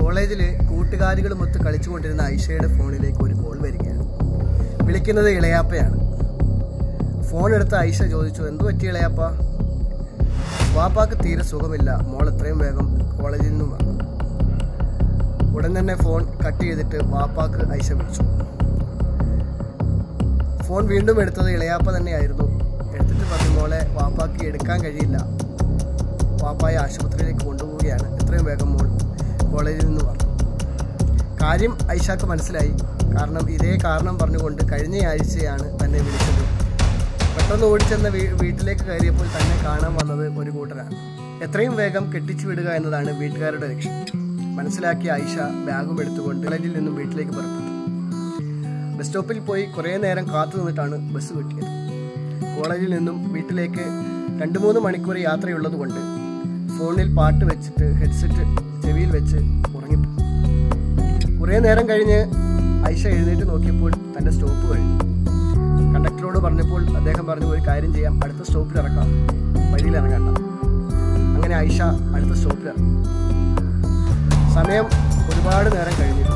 കോളേജിൽ കൂട്ടുകാരികളുമൊത്ത് കളിച്ചുകൊണ്ടിരുന്ന ഐഷയുടെ ഫോണിലേക്ക് ഒരു കോൾ വരികയാണ് വിളിക്കുന്നത് ഇളയാപ്പയാണ് ഫോൺ എടുത്ത ഐഷ ചോദിച്ചു എന്തു പറ്റി ഇളയാപ്പ വാപ്പാക്ക് തീരെ സുഖമില്ല മോൾ എത്രയും വേഗം കോളേജിൽ നിന്നും വന്നു ഉടൻ തന്നെ ഫോൺ കട്ട് ചെയ്തിട്ട് വാപ്പാക്ക് ഐഷ വിളിച്ചു ഫോൺ വീണ്ടും എടുത്തത് ഇളയാപ്പ തന്നെയായിരുന്നു എടുത്തിട്ട് പറഞ്ഞു മോളെ വാപ്പാക്ക് എടുക്കാൻ കഴിയില്ല വാപ്പായെ ആശുപത്രിയിലേക്ക് കൊണ്ടുപോവുകയാണ് എത്രയും വേഗം മോൾ കോളേജിൽ നിന്ന് വന്നു കാര്യം ഐഷാക്ക് മനസ്സിലായി കാരണം ഇതേ കാരണം പറഞ്ഞുകൊണ്ട് കഴിഞ്ഞ ആഴ്ചയാണ് തന്നെ വിളിച്ചത് പെട്ടെന്ന് ഓടിച്ചെന്ന വീ- വീട്ടിലേക്ക് കയറിയപ്പോൾ തന്നെ കാണാൻ വന്നത് ഒരു കൂട്ടരാണ് എത്രയും വേഗം കെട്ടിച്ചു വിടുക എന്നതാണ് വീട്ടുകാരുടെ ലക്ഷ്യം മനസ്സിലാക്കിയ ഐഷ ബാഗും എടുത്തുകൊണ്ട് കോളേജിൽ നിന്നും വീട്ടിലേക്ക് പുറപ്പെട്ടു ബസ് സ്റ്റോപ്പിൽ പോയി കുറേ നേരം കാത്തു നിന്നിട്ടാണ് ബസ് കിട്ടിയത് കോളേജിൽ നിന്നും വീട്ടിലേക്ക് രണ്ട് മൂന്ന് മണിക്കൂർ യാത്രയുള്ളത് കൊണ്ട് ഫോണിൽ പാട്ട് വെച്ചിട്ട് ഹെഡ്സെറ്റ് ചെവിയിൽ വെച്ച് ഉറങ്ങിപ്പോയി കുറേ നേരം കഴിഞ്ഞ് ഐഷ എഴുന്നേറ്റ് നോക്കിയപ്പോൾ തൻ്റെ സ്റ്റോപ്പ് കഴിഞ്ഞു കണ്ടക്ടറോട് പറഞ്ഞപ്പോൾ അദ്ദേഹം പറഞ്ഞു ഒരു കാര്യം ചെയ്യാം അടുത്ത സ്റ്റോപ്പിൽ ഇറക്കാം വഴിയിൽ ഇറങ്ങണ്ട അങ്ങനെ ഐഷ അടുത്ത സ്റ്റോപ്പിൽ ഇറങ്ങി സമയം ഒരുപാട് നേരം കഴിഞ്ഞിരുന്നു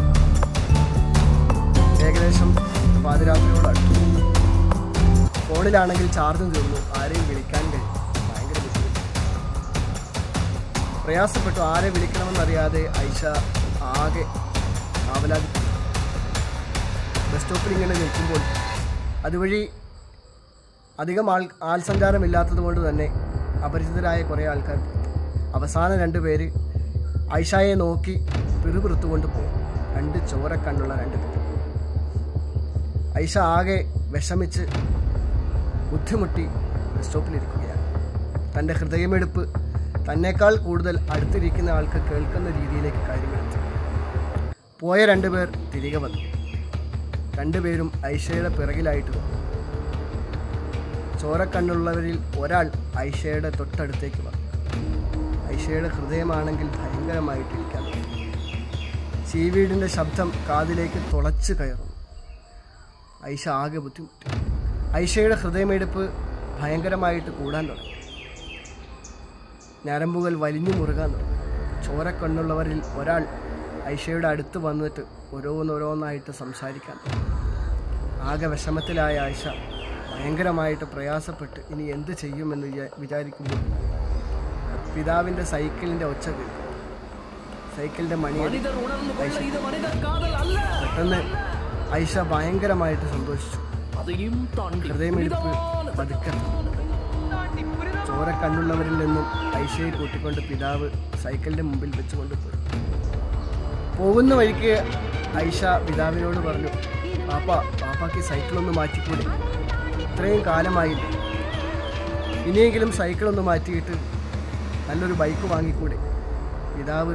ഏകദേശം പാതിരാത്രിയോട് അടുത്തു ഫോണിലാണെങ്കിൽ ചാർജും തീർന്നു ആരെയും വിളിക്കാൻ കഴിയും ഭയങ്കര ബുദ്ധിമുട്ട് പ്രയാസപ്പെട്ടു ആരെ വിളിക്കണമെന്നറിയാതെ ഐഷ ആകെ ആവലാതി ബസ് സ്റ്റോപ്പിൽ ഇങ്ങനെ നിൽക്കുമ്പോൾ അതുവഴി അധികം ആൾ ആൾ സഞ്ചാരമില്ലാത്തത് കൊണ്ട് തന്നെ അപരിചിതരായ കുറേ ആൾക്കാർ അവസാനം രണ്ട് പേര് ഐഷയെ നോക്കി പിറുപിറുത്തുകൊണ്ട് പോകും രണ്ട് ചോരക്കണ്ണുള്ള രണ്ട് പേര് ഐഷ ആകെ വിഷമിച്ച് ബുദ്ധിമുട്ടി ബസ് സ്റ്റോപ്പിലിരിക്കുകയാണ് തൻ്റെ ഹൃദയമെടുപ്പ് തന്നേക്കാൾ കൂടുതൽ അടുത്തിരിക്കുന്ന ആൾക്ക് കേൾക്കുന്ന രീതിയിലേക്ക് കാര്യമെടുത്തു പോയ രണ്ടുപേർ തിരികെ വന്നു രണ്ടുപേരും ഐഷയുടെ പിറകിലായിട്ട് വന്നു ചോരക്കണ്ണുള്ളവരിൽ ഒരാൾ ഐഷയുടെ തൊട്ടടുത്തേക്ക് വന്നു ഐഷയുടെ ഹൃദയമാണെങ്കിൽ ഭയങ്കരമായിട്ടിരിക്കാൻ തുടങ്ങി ചീവീടിൻ്റെ ശബ്ദം കാതിലേക്ക് തുളച്ചു കയറുന്നു ഐഷ ആകെ ബുദ്ധിമുട്ടി ഐഷയുടെ ഹൃദയമെടുപ്പ് ഭയങ്കരമായിട്ട് കൂടാൻ തുടങ്ങി ഞരമ്പുകൾ വലിഞ്ഞു മുറുകാൻ തുടങ്ങി ചോരക്കണ്ണുള്ളവരിൽ ഒരാൾ ഐഷയുടെ അടുത്ത് വന്നിട്ട് ഓരോന്നോരോന്നായിട്ട് സംസാരിക്കാൻ തുടങ്ങി ആകെ വിഷമത്തിലായ ആയിഷ ഭയങ്കരമായിട്ട് പ്രയാസപ്പെട്ട് ഇനി എന്ത് ചെയ്യുമെന്ന് വിചാ അരിക്കുമ്പോൾ പിതാവിൻ്റെ സൈക്കിളിൻ്റെ ഒച്ച കേട്ടു സൈക്കിളിൻ്റെ മണിയടി ഐഷ പെട്ടെന്ന് ഐഷ ഭയങ്കരമായിട്ട് സന്തോഷിച്ചു ഹൃദയമെടുപ്പ് പതുക്കെ ചോര കണ്ണുള്ളവരിൽ നിന്നും ഐഷയെ കൂട്ടിക്കൊണ്ട് പിതാവ് സൈക്കിളിൻ്റെ മുമ്പിൽ വെച്ചുകൊണ്ട് പോയി പോകുന്ന വഴിക്ക് ഐഷ പിതാവിനോട് പറഞ്ഞു പാപ്പ പാപ്പാക്ക് ഈ സൈക്കിളൊന്ന് മാറ്റിക്കൂടെ ഇത്രയും കാലമായില്ല ഇനിയെങ്കിലും സൈക്കിളൊന്ന് മാറ്റിയിട്ട് നല്ലൊരു ബൈക്ക് വാങ്ങിക്കൂടെ പിതാവ്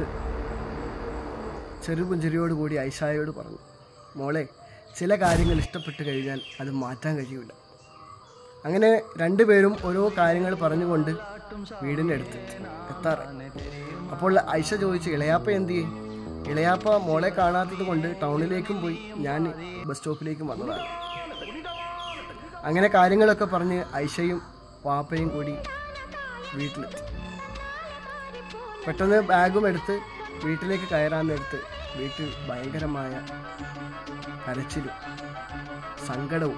ചെറുപുഞ്ചിരിയോടുകൂടി ഐഷായോട് പറഞ്ഞു മോളെ ചില കാര്യങ്ങൾ ഇഷ്ടപ്പെട്ട് കഴിഞ്ഞാൽ അത് മാറ്റാൻ കഴിയില്ല അങ്ങനെ രണ്ടുപേരും ഓരോ കാര്യങ്ങൾ പറഞ്ഞുകൊണ്ട് വീടിൻ്റെ അടുത്ത് എത്താറായി അപ്പോൾ ഐഷ ചോദിച്ചു ഇളയാപ്പ എന്ത് ചെയ്യും ഇളയാപ്പ മോളെ കാണാത്തത് കൊണ്ട് ടൗണിലേക്കും പോയി ഞാൻ ബസ് സ്റ്റോപ്പിലേക്കും വന്നതാണ് അങ്ങനെ കാര്യങ്ങളൊക്കെ പറഞ്ഞ് ഐഷയും വാപ്പയും കൂടി വീട്ടിലെത്തി പെട്ടെന്ന് ബാഗും എടുത്ത് വീട്ടിലേക്ക് കയറാൻ നേരത്ത് വീട്ടിൽ ഭയങ്കരമായ കരച്ചിലും സങ്കടവും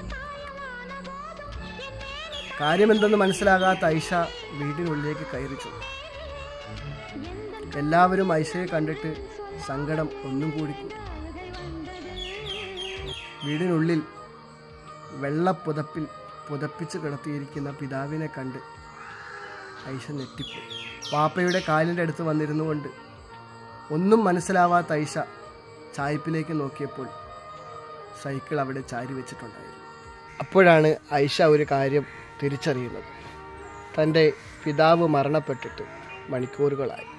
കാര്യമെന്തെന്ന് മനസ്സിലാകാത്ത ഐഷ വീടിനുള്ളിലേക്ക് കയറി ചെന്നു എല്ലാവരും ഐഷയെ കണ്ടിട്ട് സങ്കടം ഒന്നും കൂടി കൂടി വീടിനുള്ളിൽ വെള്ളപ്പുതപ്പിൽ പുതപ്പിച്ച് കിടത്തിയിരിക്കുന്ന പിതാവിനെ കണ്ട് ഐഷ ഞെട്ടിപ്പോയി പാപ്പയുടെ കാലിൻ്റെ അടുത്ത് വന്നിരുന്നു കൊണ്ട് ഒന്നും മനസ്സിലാവാത്ത ഐഷ ചായ്പിലേക്ക് നോക്കിയപ്പോൾ സൈക്കിൾ അവിടെ ചാരി വെച്ചിട്ടുണ്ടായിരുന്നു അപ്പോഴാണ് ഐഷ ഒരു കാര്യം തിരിച്ചറിയുന്നത് തൻ്റെ പിതാവ് മരണപ്പെട്ടിട്ട് മണിക്കൂറുകളായി